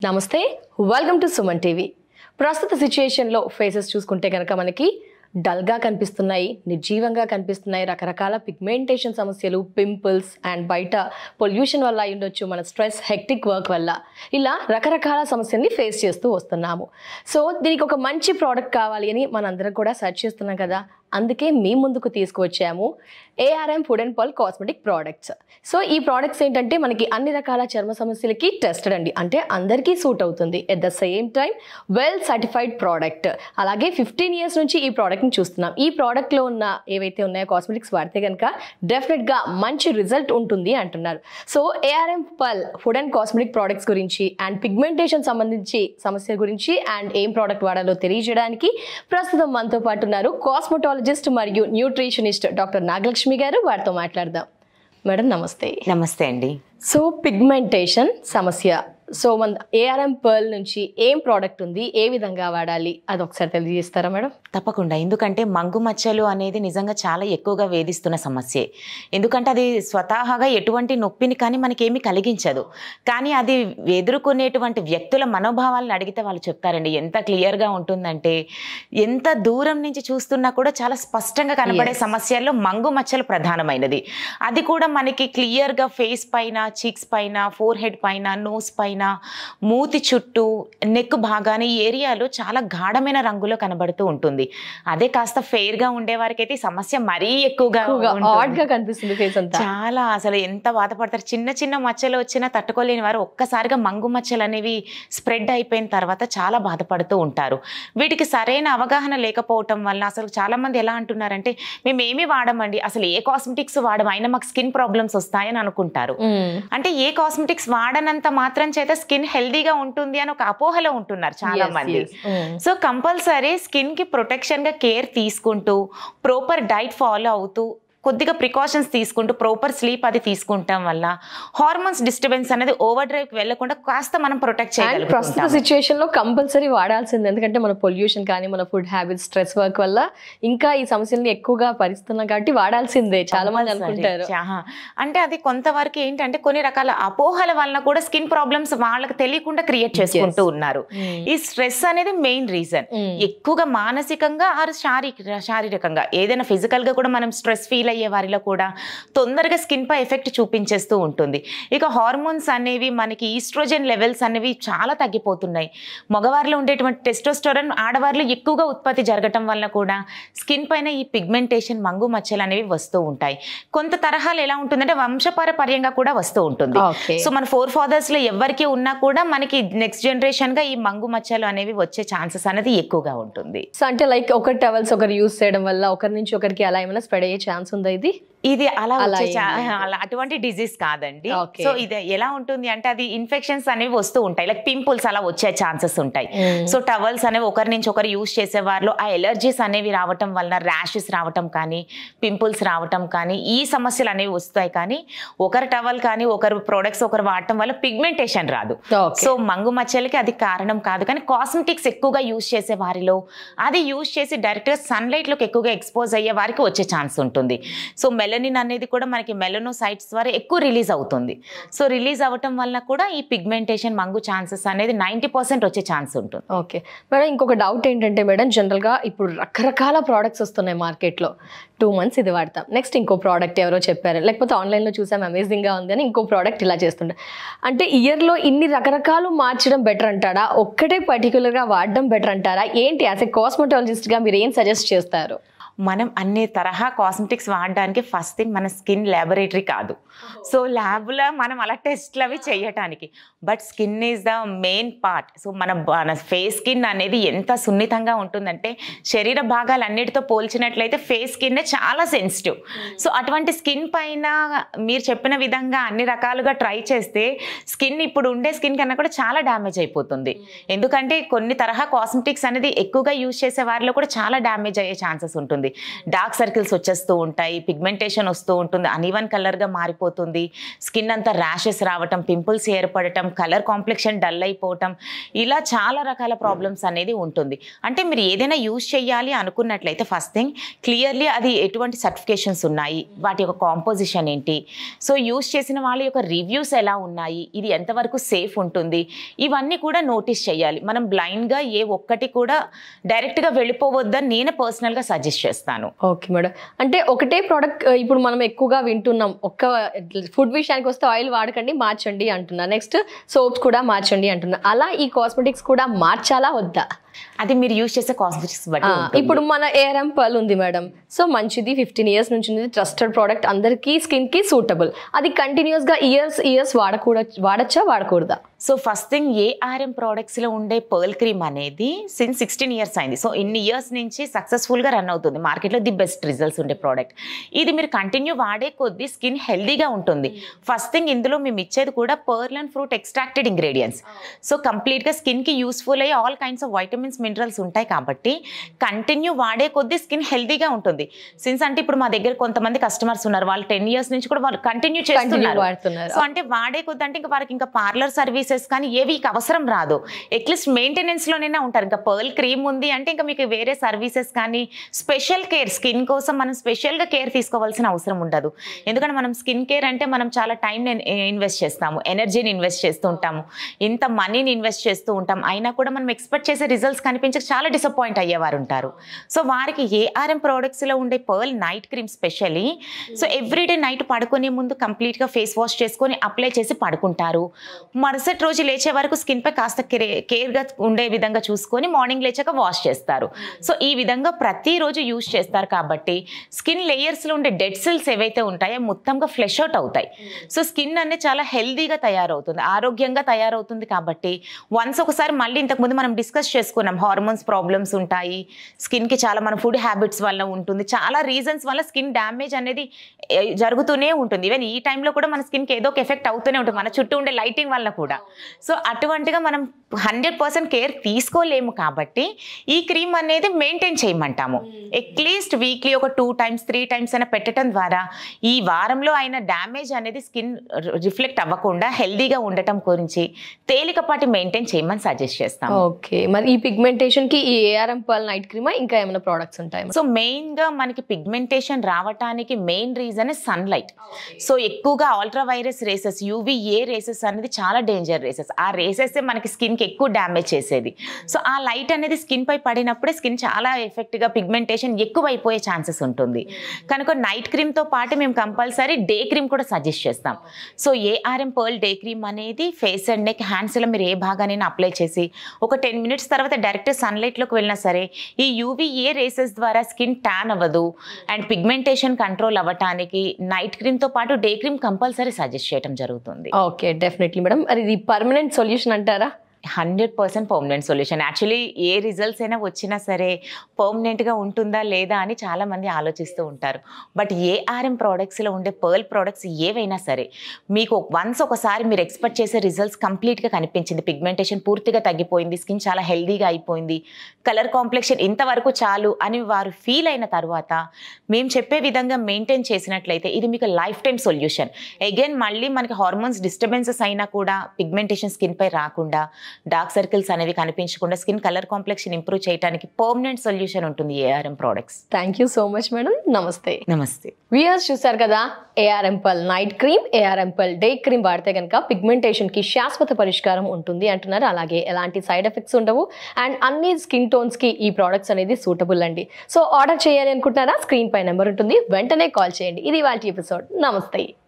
నమస్తే welcome to Suman TV ప్రస్తుత సిచ్యుయేషన్లో faces చూసుకుంటే కనుక మనకి డల్గా కనిపిస్తున్నాయి నిర్జీవంగా కనిపిస్తున్నాయి రకరకాల పిగ్మెంటేషన్ సమస్యలు పింపుల్స్ అండ్ బయట పొల్యూషన్ వల్ల అయి ఉండొచ్చు మన స్ట్రెస్ హెక్టిక్ వర్క్ వల్ల ఇలా రకరకాల సమస్యల్ని ఫేస్ చేస్తూ వస్తున్నాము సో దీనికి ఒక మంచి ప్రోడక్ట్ కావాలి అని మనందరం కూడా సెర్చ్ చేస్తున్నాం కదా అందుకే మీ ముందుకు తీసుకువచ్చాము ARM food and pearl cosmetic products so ఈ ప్రోడక్ట్స్ ఏంటంటే మనకి అన్ని రకాల చర్మ సమస్యలకి టెస్టెడ్ అండి అంటే అందరికీ సూట్ అవుతుంది at the same time well certified product అలాగే ఫిఫ్టీన్ ఇయర్స్ నుంచి ఈ ప్రోడక్ట్ని చూస్తున్నాం ఈ ప్రోడక్ట్లో ఉన్న ఏవైతే ఉన్నాయో కాస్మెటిక్స్ వాడితే కనుక డెఫినెట్గా మంచి రిజల్ట్ ఉంటుంది అంటున్నారు so ARM pearl food and cosmetic products గురించి అండ్ పిగ్మెంటేషన్ సంబంధించి సమస్య గురించి అండ్ ఏం ప్రోడక్ట్ వాడాలో తెలియజేయడానికి ప్రస్తుతం మనతో పాటు ఉన్నారు కాస్మెటాలజిస్ట్ మరియు న్యూట్రిషనిస్ట్ డాక్టర్ నాగలక్ష్మి గారు వారితో మాట్లాడదాం మేడం నమస్తే నమస్తే అండి సో పిగ్మెంటేషన్ సమస్య సో మన ఏఆర్ఎం పర్ల్ నుంచి ఏం ప్రోడక్ట్ ఉంది ఏ విధంగా వాడాలి అది ఒకసారి తెలియజేస్తారా మేడం తప్పకుండా ఎందుకంటే మంగు మచ్చలు అనేది నిజంగా చాలా ఎక్కువగా వేధిస్తున్న సమస్యే ఎందుకంటే అది స్వతహాగా ఎటువంటి నొప్పిని కానీ మనకేమీ కలిగించదు కానీ అది ఎదుర్కొనేటువంటి వ్యక్తుల మనోభావాలను అడిగితే వాళ్ళు చెప్తారండి ఎంత క్లియర్గా ఉంటుందంటే ఎంత దూరం నుంచి చూస్తున్నా కూడా చాలా స్పష్టంగా కనబడే Yes. సమస్యల్లో మంగు మచ్చలు ప్రధానమైనది అది కూడా మనకి క్లియర్గా ఫేస్ పైన చీక్స్ పైన ఫోర్ హెడ్ పైన నోస్ పైన మూతి చుట్టూ నెక్ భాగాన్ని ఈ ఏరియాలో చాలా గాఢమైన రంగులో కనబడుతూ ఉంటుంది అదే కాస్త ఫెయిర్ గా ఉండే వారికైతే ఈ సమస్య మరీ ఎక్కువగా ఎక్కువగా ఉంటుంది. ఆడ్ గా కనిపిస్తుంది ఫేస్ అంతా చాలా అసలు ఎంత బాధపడతారు చిన్న చిన్న మచ్చలు వచ్చినా తట్టుకోలేని వారు ఒక్కసారిగా మంగు మచ్చలు అనేవి స్ప్రెడ్ అయిపోయిన తర్వాత చాలా బాధపడుతూ ఉంటారు వీటికి సరైన అవగాహన లేకపోవటం వల్ల అసలు చాలా మంది ఎలా అంటున్నారంటే మేము ఏమి వాడమండి అసలు ఏ కాస్మెటిక్స్ వాడము అయినా మాకు స్కిన్ ప్రాబ్లమ్స్ వస్తాయని అనుకుంటారు మ్మ్. అంటే ఏ కాస్మెటిక్స్ వాడనంత మాత్రం చేత స్కిన్ హెల్దీగా ఉంటుంది అని ఒక అపోహలో ఉంటున్నారు చాలా Yes, మంది yes. మ్మ్. సో కంపల్సరీ స్కిన్ కి ప్రొటెక్షన్ గా కేర్ తీసుకుంటూ ప్రాపర్ డైట్ ఫాలో అవుతూ కొద్దిగా ప్రికాషన్స్ తీసుకుంటూ ప్రాపర్ స్లీప్ అది తీసుకుంటాం వల్ల హార్మోన్స్ డిస్టర్బెన్స్ అనేది ఓవర్ డ్రైవ్ కి వెళ్లకుండా కాస్త మనం ప్రొటెక్ట్ అండ్ ప్రస్తుత చేయగలుగుతాం సిచ్యుయేషన్ లో కంపల్సరీ వాడాల్సింది ఎందుకంటే మన పొల్యూషన్ కానీ మన ఫుడ్ హ్యాబిట్స్ స్ట్రెస్ వర్క్ వల్ల ఇంకా ఈ సమస్యల్ని ఎక్కువగా భరిస్తున్నాం కాబట్టి వాడాల్సిందే చాలా మంది అనుకుంటారు ఆహా. అంటే అది కొంతవరకు ఏంటంటే కొన్ని రకాల అపోహల వలన కూడా స్కిన్ ప్రాబ్లమ్స్ వాళ్ళకి తెలియకుండా క్రియేట్ చేసుకుంటూ ఉన్నారు మ్మ్. ఈ స్ట్రెస్ అనేది మెయిన్ రీజన్ మ్మ్. ఎక్కువగా మానసికంగా ఆరు శారీరక శారీరకంగా ఏదైనా ఫిజికల్ గా కూడా మనం స్ట్రెస్ ఫీల్ అయ్యే వారిలో కూడా తొందరగా స్కిన్ పై ఎఫెక్ట్ చూపించేస్తూ ఉంటుంది ఇక హార్మోన్స్ అనేవి మనకి ఈస్ట్రోజన్ లెవెల్స్ అనేవి చాలా తగ్గిపోతున్నాయి మగవారిలో ఉండేటువంటి టెస్టోస్టోరన్ ఆడవారిలో ఎక్కువగా ఉత్పత్తి జరగటం వల్ల కూడా స్కిన్ పైన ఈ పిగ్మెంటేషన్ మంగు మచ్చలు అనేవి వస్తూ ఉంటాయి కొంత తరహాలు ఎలా ఉంటుందంటే వంశపారపర్యంగా కూడా వస్తూ ఉంటుంది ఓకే సో మన ఫోర్ ఫాదర్స్ లో ఎవరికి ఉన్నా కూడా మనకి నెక్స్ట్ జనరేషన్ గా ఈ మంగు మచ్చలు అనేవి వచ్చే ఛాన్సెస్ అనేది ఎక్కువగా ఉంటుంది సో అంటే లైక్ ఒకరి టవల్స్ ఒకరు యూస్ చేయడం వల్ల ఒకరి నుంచి ఒకరికి అలా ఏమైనా స్ప్రెడ్ అయ్యే ఛాన్స్ ఉందా ఇది ఇది అలా అలా వచ్చే ఏం చా- లేదు. అలా అటువంటి డిజీజ్ కాదండి Okay. సో ఇది ఎలా ఉంటుంది అంటే అది ఇన్ఫెక్షన్స్ అనేవి వస్తూ ఉంటాయి లైక్ పింపుల్స్ అలా వచ్చే ఛాన్సెస్ ఉంటాయి Mm. సో టవల్స్ అనేవి ఒకరి నుంచి ఒకరు యూస్ చేసే వారిలో ఆ ఎలర్జీస్ అనేవి రావటం వలన ర్యాషెస్ రావటం కానీ పింపుల్స్ రావటం కానీ ఈ సమస్యలు అనేవి వస్తాయి కానీ ఒకరు టవల్ కానీ ఒకరు ప్రొడక్ట్స్ ఒకరు వాడటం వల్ల పిగ్మెంటేషన్ రాదు ఓకే సో మంగు మచ్చలకి అది కారణం కాదు కానీ కాస్మెటిక్స్ ఎక్కువగా యూజ్ చేసే వారిలో అది యూజ్ చేసి డైరెక్ట్గా సన్లైట్లోకి ఎక్కువగా ఎక్స్పోజ్ అయ్యే వారికి వచ్చే ఛాన్స్ ఉంటుంది సో మెలనిన్ అనేది కూడా మనకి మెలనోసైట్స్ ద్వారా ఎక్కువ రిలీజ్ అవుతుంది సో రిలీజ్ అవ్వటం వల్ల కూడా ఈ పిగ్మెంటేషన్ మంగు ఛాన్సెస్ అనేది నైంటీ పర్సెంట్ వచ్చే ఛాన్స్ ఉంటుంది ఓకే మేడం ఇంకొక డౌట్ ఏంటంటే మేడం జనరల్గా ఇప్పుడు రకరకాల ప్రోడక్ట్స్ వస్తున్నాయి మార్కెట్లో టూ మంత్స్ ఇది వాడతాం నెక్స్ట్ ఇంకో ప్రోడక్ట్ ఎవరో చెప్పారు లేకపోతే ఆన్లైన్లో చూసాం అమేజింగ్గా ఉంది అని ఇంకో ప్రోడక్ట్ ఇలా చేస్తుండే అంటే ఇయర్లో ఇన్ని రకరకాలు మార్చడం బెటర్ అంటారా ఒక్కటే పర్టికులర్గా వాడడం బెటర్ అంటారా ఏంటి యాజ్ ఎ కాస్మెటాలజిస్ట్గా మీరు ఏం సజెస్ట్ చేస్తారు మనం అన్ని తరహా కాస్మెటిక్స్ వాడడానికి ఫస్ట్ థింగ్ మన స్కిన్ ల్యాబొరేటరీ కాదు సో ల్యాబ్లో మనం అలా టెస్ట్లు అవి చేయటానికి but skin is the main part so మన మన ఫేస్ స్కిన్ అనేది ఎంత సున్నితంగా ఉంటుందంటే శరీర భాగాలన్నిటితో పోల్చినట్లయితే ఫేస్ స్కిన్ చాలా సెన్సిటివ్ సో అటువంటి స్కిన్ పైన మీరు చెప్పిన విధంగా అన్ని రకాలుగా ట్రై చేస్తే స్కిన్ ఇప్పుడు ఉండే స్కిన్ కన్నా కూడా చాలా డ్యామేజ్ అయిపోతుంది ఎందుకంటే కొన్ని తరహా కాస్మెటిక్స్ అనేది ఎక్కువగా యూజ్ చేసే వారిలో కూడా చాలా డ్యామేజ్ అయ్యే ఛాన్సెస్ ఉంటుంది ఉంటుంది డార్క్ సర్కిల్స్ వచ్చేస్తూ ఉంటాయి పిగ్మెంటేషన్ వస్తూ ఉంటుంది అన్ఈవన్ కలర్గా మారిపోతుంది స్కిన్ అంతా ర్యాషెస్ రావటం పింపుల్స్ ఏర్పడటం కలర్ కాంప్లెక్షన్ డల్ అయిపోవటం ఇలా చాలా రకాల ప్రాబ్లమ్స్ అనేది ఉంటుంది అంటే మీరు ఏదైనా యూజ్ చేయాలి అనుకున్నట్లయితే ఫస్ట్ థింగ్ క్లియర్లీ అది ఎటువంటి సర్టిఫికేషన్స్ ఉన్నాయి వాటి యొక్క కాంపోజిషన్ ఏంటి సో యూజ్ చేసిన వాళ్ళ యొక్క రివ్యూస్ ఎలా ఉన్నాయి ఇది ఎంతవరకు సేఫ్ ఉంటుంది ఇవన్నీ కూడా నోటీస్ చేయాలి మనం బ్లైండ్గా ఏ ఒక్కటి కూడా డైరెక్ట్గా వెళ్ళిపోవద్దని నేను పర్సనల్గా సజెస్ట్ చేస్తాను ఓకే మేడం అంటే ఒకటే ప్రోడక్ట్ ఇప్పుడు మనం ఎక్కువగా వింటున్నాం ఒక్క ఫుడ్ విషయానికి వస్తే ఆయిల్ వాడకండి మార్చండి అంటున్నా నెక్స్ట్ సోప్స్ కూడా మార్చండి అంటున్నా అలా ఈ కాస్మెటిక్స్ కూడా మార్చాలా వద్దా అది మీరు యూజ్ చేసే కాస్మెటిక్స్ బట్టి ఆ, ఉంటుంది. ఇప్పుడు మన ఏఆర్ఎం పర్ల్ ఉంది మేడం సో మంచిది ఫిఫ్టీన్ ఇయర్స్ నుంచి ఉంది ట్రస్టెడ్ ప్రోడక్ట్ అందరికీ స్కిన్ కి సూటబుల్ అది కంటిన్యూస్ గా ఇయర్స్ ఇయర్స్ వాడకూడ వాడచ్చా వాడకూడదా సో ఫస్ట్ థింగ్ ఏఆర్ఎం ప్రోడక్ట్స్లో ఉండే పర్ల్ క్రీమ్ అనేది సిన్స్ సిక్స్టీన్ ఇయర్స్ అయింది సో ఇన్ని ఇయర్స్ నుంచి సక్సెస్ఫుల్గా రన్ అవుతుంది మార్కెట్లో ది బెస్ట్ రిజల్ట్స్ ఉండే ప్రోడక్ట్ ఇది మీరు కంటిన్యూ వాడే కొద్దీ స్కిన్ హెల్దీగా ఉంటుంది ఫస్ట్ థింగ్ ఇందులో మేము ఇచ్చేది కూడా pearl and fruit extracted ingredients so కంప్లీట్గా స్కిన్కి యూస్ఫుల్ అయ్యే all kinds of vitamins minerals ఉంటాయి కాబట్టి కంటిన్యూ వాడే కొద్దీ స్కిన్ హెల్దీగా ఉంటుంది సిన్స్ అంటే ఇప్పుడు మా దగ్గర కొంతమంది కస్టమర్స్ ఉన్నారు వాళ్ళు టెన్ ఇయర్స్ నుంచి కూడా వాళ్ళు కంటిన్యూ కంటిన్యూ చేస్తున్నారు వాడుతున్నారు సో అంటే వాడే కొద్ది అంటే ఇంకా వారికి ఇంకా పార్లర్ సర్వీసెస్ కానీ ఏవి ఇక అవసరం రాదు అట్లీస్ట్ మెయింటెనెన్స్ లోనైనా ఉంటారు ఇంకా పర్ల్ క్రీమ్ ఉంది అంటే ఇంకా మీకు వేరే సర్వీసెస్ కానీ స్పెషల్ కేర్ స్కిన్ కోసం మనం స్పెషల్ గా కేర్ తీసుకోవాల్సిన అవసరం ఉండదు ఎందుకంటే మనం స్కిన్ కేర్ అంటే మనం చాలా టైం ఇన్వెస్ట్ చేస్తాము ఎనర్జీని ఇన్వెస్ట్ చేస్తూ ఉంటాము ఇంత మనీని ఇన్వెస్ట్ చేస్తూ ఉంటాం అయినా కూడా మనం ఎక్స్పెక్ట్ చేసే రిజల్ట్స్ కనిపించక చాలా డిసప్పాయింట్ అయ్యేవారు ఉంటారు సో వారికి ఏఆర్ఎం లో ఉండే pearl night cream specially so everyday night పడుకునే ముందు complete గా ఫేస్ వాష్ చేసుకొని అప్లై చేసి పడుకుంటారు మరుసటి రోజు లేచే వరకు skin పై కాస్త కేర్గా ఉండే విధంగా చూసుకొని మార్నింగ్ లేచాక వాష్ చేస్తారు సో ఈ విధంగా ప్రతిరోజు యూస్ చేస్తారు కాబట్టి స్కిన్ లేయర్స్లో ఉండే డెడ్ సెల్స్ ఏవైతే ఉంటాయో మొత్తంగా ఫ్లెష్ అవుట్ అవుతాయి సో స్కిన్ అనేది చాలా హెల్దీగా తయారవుతుంది ఆరోగ్యంగా తయారవుతుంది కాబట్టి వన్స్ ఒకసారి మళ్ళీ ఇంతకుముందు మనం డిస్కస్ చేసుకున్నాం హార్మోన్స్ ప్రాబ్లమ్స్ ఉంటాయి స్కిన్కి చాలా మన ఫుడ్ హ్యాబిట్స్ వల్ల ఉంటుంది చాలా రీజన్స్ వల్ల స్కిన్ డ్యామేజ్ అనేది ఏ, జరుగుతూనే ఉంటుంది ఈవెన్ ఈ టైంలో కూడా మన స్కిన్కి ఏదో ఒక ఎఫెక్ట్ అవుతూనే ఉంటుంది మన చుట్టూ ఉండే లైటింగ్ వల్ల కూడా సో అటువంటిగా మనం హండ్రెడ్ పర్సెంట్ కేర్ తీసుకోలేము కాబట్టి ఈ క్రీమ్ అనేది మెయింటైన్ చేయమంటాము అట్లీస్ట్ వీక్లీ ఒక టూ టైమ్స్ త్రీ టైమ్స్ అయినా పెట్టడం ద్వారా ఈ వారంలో అయిన డ్యామేజ్ అనేది స్కిన్ రిఫ్లెక్ట్ అవ్వకుండా హెల్దీగా ఉండటం గురించి తేలికపాటి మెయింటైన్ చేయమని సజెస్ట్ చేస్తాము ఓకే మరి ఈ పిగ్మెంటేషన్ కి ఈ ఏఆర్ఎం పర్ల్ నైట్ క్రీమా ఇంకా ఏమైనా ప్రోడక్ట్స్ ఉంటాయి సో మెయిన్ గా మనకి పిగ్మెంటేషన్ రావటానికి main reason sunlight so ఎక్కువగా ultraviolet rays UVA rays అనేది చాలా డేంజర్ రేసెస్ ఆ రేసెస్ మనకి స్కిన్ కి ఎక్కువ డ్యామేజ్ చేసేది సో ఆ లైట్ అనేది స్కిన్ పై పడినప్పుడే స్కిన్ చాలా ఎఫెక్ట్ గా పిగ్మెంటేషన్ ఎక్కువ అయిపోయే ఛాన్సెస్ ఉంటుంది కనుక నైట్ క్రీమ్ తో పాటు మేము కంపల్సరీ డే క్రీమ్ కూడా సజెస్ట్ చేస్తాం so ARM pearl day cream అనేది ఫేస్ అండ్ నెక్ హ్యాండ్స్ లో మీరు ఏ భాగానైనా అప్లై చేసి ఒక టెన్ మినిట్స్ తర్వాత డైరెక్ట్ సన్లైట్ లోకి వెళ్ళినా సరే ఈ యూవీఏ రేసెస్ ద్వారా స్కిన్ ట్యాన్ అవ్వదు అండ్ పిగ్మెంటేషన్ కంట్రోల్ అవ్వటానికి నైట్ క్రీమ్ తో పాటు డే క్రీమ్ కంపల్సరీ సజెస్ట్ చేయడం జరుగుతుంది ఓకే డెఫినెట్లీ మేడం మరి ఇది పర్మనెంట్ సొల్యూషన్ అంటారా hundred percent permanent solution actually ఏ రిజల్ట్స్ అయినా వచ్చినా సరే పర్మనెంట్గా ఉంటుందా లేదా అని చాలామంది ఆలోచిస్తూ ఉంటారు బట్ ఏఆర్ఎం ప్రోడక్ట్స్లో ఉండే పర్ల్ ప్రోడక్ట్స్ ఏవైనా సరే మీకు వన్స్ ఒకసారి మీరు ఎక్స్పెక్ట్ చేసే రిజల్ట్స్ కంప్లీట్గా కనిపించింది పిగ్మెంటేషన్ పూర్తిగా తగ్గిపోయింది స్కిన్ చాలా హెల్దీగా అయిపోయింది కలర్ కాంప్లెక్షన్ ఇంతవరకు చాలు అని వారు ఫీల్ అయిన తర్వాత మేము చెప్పే విధంగా మెయింటైన్ చేసినట్లయితే ఇది మీకు లైఫ్ టైం సొల్యూషన్ అగైన్ మళ్ళీ మనకి హార్మోన్స్ డిస్టర్బెన్సెస్ అయినా కూడా పిగ్మెంటేషన్ స్కిన్ పై రాకుండా డార్క్ సర్కిల్స్ అనేవి కనిపించకుండా స్కిన్ కలర్ కాంప్లెక్షన్ ఇంప్రూవ్ చేయడానికి పర్మనెంట్ సొల్యూషన్ ఉంటుంది ARM products thank you so much madam నమస్తే నమస్తే వ్యూయర్స్ చూసారు కదా ARM pearl night cream ARM pearl day cream వాడితే కనుక పిగ్మెంటేషన్ కి శాశ్వత పరిష్కారం ఉంటుంది అంటున్నారు అలాగే ఎలాంటి సైడ్ ఎఫెక్ట్స్ ఉండవు అండ్ అన్ని స్కిన్ టోన్స్ కి ఈ ప్రోడక్ట్స్ అనేది సూటబుల్ అండి సో ఆర్డర్ చేయాలి అనుకుంటున్నారా స్క్రీన్ పై నెంబర్ ఉంటుంది వెంటనే కాల్ చేయండి ఇది వాళ్ళ ఎపిసోడ్ నమస్తే